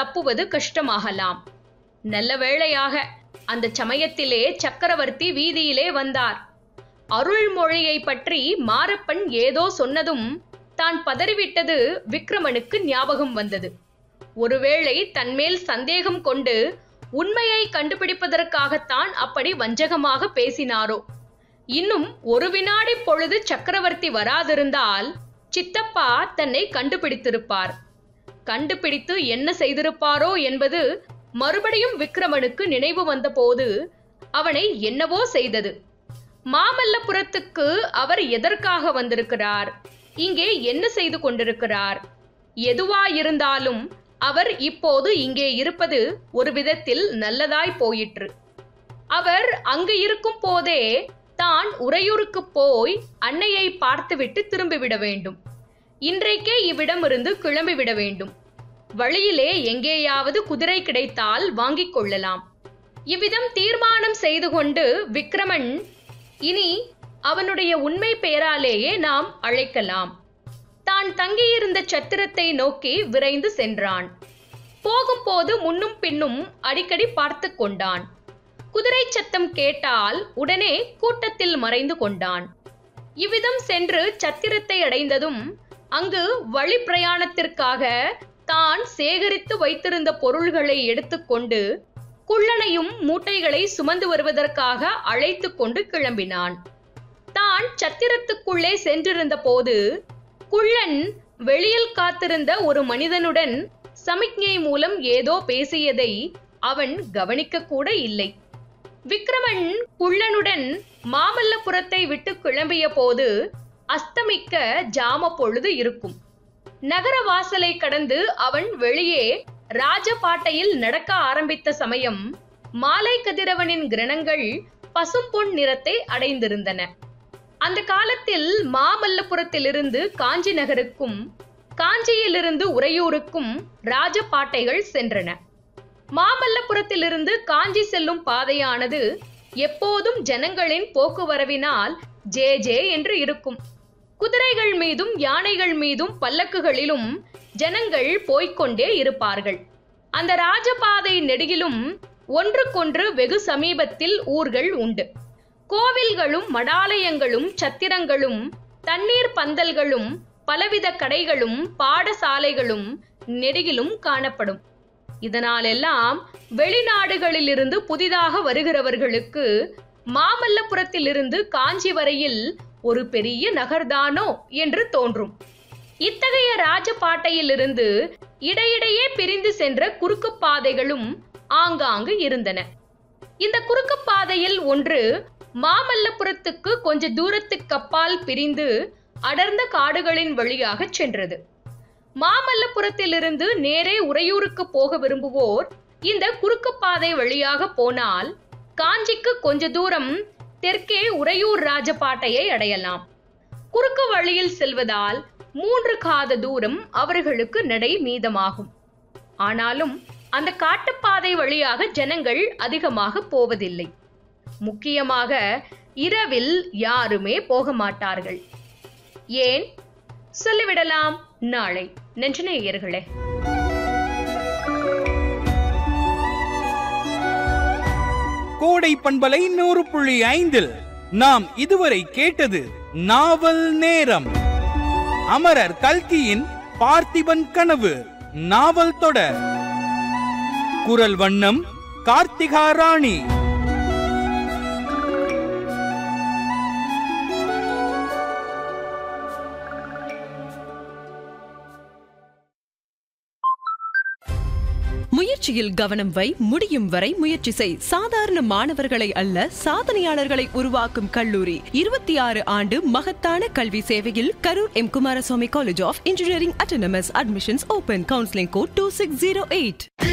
தப்புவது கஷ்டமாகலாம் நல்ல வேளையாக அந்த சமயத்திலே சக்கரவர்த்தி வீதியிலே வந்தார் அருள்மொழியை பற்றி மாரப்பன் ஏதோ சொன்னதும் தான் பதறிவிட்டது விக்ரமனுக்கு ஞாபகம் வந்தது ஒருவேளை தன்மேல் சந்தேகம் கொண்டு உண்மையை கண்டுபிடிப்பதற்காகத்தான் அப்படி வஞ்சகமாக பேசினாரோ இன்னும் ஒரு வினாடி பொழுது சக்கரவர்த்தி வராதிருந்தால் சித்தப்பா தன்னை கண்டுபிடித்திருப்பார் கண்டுபிடித்து என்ன செய்திருப்பாரோ என்பது மறுபடியும் விக்ரமனுக்கு நினைவு வந்தபோது அவனை என்னவோ செய்தது மாமல்லபுரத்துக்கு அவர் எதற்காக வந்திருக்கிறார் இங்கே என்ன செய்து கொண்டிருக்கிறார் எதுவாயிருந்தாலும் அவர் இப்போது இங்கே இருப்பது ஒரு விதத்தில் நல்லதாய் போயிற்று அவர் அங்கு இருக்கும் போதே தான் உறையூருக்கு போய் அன்னையை பார்த்துவிட்டு திரும்பிவிட வேண்டும் இன்றைக்கே இவ்விடமிருந்து கிளம்பிவிட வேண்டும் வழியிலே எங்கேயாவது குதிரை கிடைத்தால் வாங்கிக் கொள்ளலாம் இவ்விதம் தீர்மானம் செய்து கொண்டு விக்ரமன் இனி அவனுடைய உண்மை பெயராலேயே நாம் அழைக்கலாம் தான் தங்கியிருந்த சத்திரத்தை நோக்கி விரைந்து சென்றான் போகும்போது முன்னும் பின்னும் அடிக்கடி பார்த்து கொண்டான் குதிரை சத்தம் கேட்டால் உடனே கூட்டத்தில் மறைந்து கொண்டான் இவ்விதம் சென்று சத்திரத்தை அடைந்ததும் அங்கு வழி பிரயாணத்திற்காக தான் சேகரித்து வைத்திருந்த பொருள்களை எடுத்துக்கொண்டு குள்ளனையும் மூட்டைகளை சுமந்து வருவதற்காக அழைத்து கொண்டு கிளம்பினான் தான் சத்திரத்துக்குள்ளே சென்றிருந்த போது குள்ளன் வெளியில் காத்திருந்த ஒரு மனிதனுடன் சமிக்ஞை மூலம் ஏதோ பேசியதை அவன் கவனிக்க கூட இல்லை விக்ரமன் குள்ளனுடன் மாமல்லபுரத்தை விட்டு கிளம்பிய போது அஸ்தமிக்க ஜாம பொழுது இருக்கும் நகர வாசலை கடந்து அவன் வெளியே ராஜபாட்டையில் நடக்க ஆரம்பித்த சமயம் மாலை கதிரவனின் கிரணங்கள் பசும்பொன் நிறத்தை அடைந்திருந்தன அந்த காலத்தில் மாமல்லபுரத்திலிருந்து காஞ்சி நகருக்கும் காஞ்சியிலிருந்து உறையூருக்கும் ராஜபாட்டைகள் சென்றன மாமல்லபுரத்திலிருந்து காஞ்சி செல்லும் பாதையானது எப்போதும் ஜனங்களின் போக்குவரவினால் ஜே ஜே என்று இருக்கும் குதிரைகள் மீதும் யானைகள் மீதும் பல்லக்குகளிலும் ஜனங்கள் போய்க்கொண்டே இருப்பார்கள் அந்த ராஜபாதை நெடுகிலும் ஒன்றுக்கொன்று வெகு சமீபத்தில் ஊர்கள் உண்டு கோவில்களும் மடாலயங்களும் சத்திரங்களும் தண்ணீர் பந்தல்களும் பலவித கடைகளும் பாடசாலைகளும் நெடுகிலும் காணப்படும் இதனாலெல்லாம் வெளிநாடுகளிலிருந்து புதிதாக வருகிறவர்களுக்கு மாமல்லபுரத்திலிருந்து காஞ்சி வரையில் ஒரு பெரிய நகர்தானோ என்று தோன்றும் இத்தகைய ராஜபாட்டையிலிருந்து இடையிடையே பிரிந்து சென்ற குறுக்கு பாதைகளும் ஆங்காங்கு இருந்தன இந்த குறுக்கு பாதையில் ஒன்று மாமல்லபுரத்துக்கு கொஞ்ச தூரத்துக்கு அப்பால் பிரிந்து அடர்ந்த காடுகளின் வழியாக சென்றது மாமல்லபுரத்திலிருந்து நேரே உறையூருக்கு போக விரும்புவோர் இந்த குறுக்கு பாதை வழியாக போனால் காஞ்சிக்கு கொஞ்ச தூரம் தெற்கே உறையூர் ராஜபாட்டையை அடையலாம் குறுக்கு வழியில் செல்வதால் மூன்று காத தூரம் அவர்களுக்கு நடை மீதமாகும் ஆனாலும் அந்த காட்டுப்பாதை வழியாக ஜனங்கள் அதிகமாக போவதில்லை முக்கியமாக இரவில் யாருமே போக மாட்டார்கள் ஏன் சொல்லிவிடலாம் நாளை நெஞ்சநேயர்களே கோடை பண்பலை நூறு புள்ளி ஐந்தில் நாம் இதுவரை கேட்டது நாவல் நேரம் அமரர் கல்கியின் பார்த்திபன் கனவு நாவல் தொடர் குரல் வண்ணம் கார்த்திகா ராணி முயற்சியில் கவனம் வை முடியும் வரை முயற்சி செய் சாதாரண மாணவர்களை அல்ல சாதனையாளர்களை உருவாக்கும் கல்லூரி இருபத்தி ஆறு ஆண்டு மகத்தான கல்வி சேவையில் Karur M Kumaraswamy college of engineering autonomous admissions open counselling code two six zero eight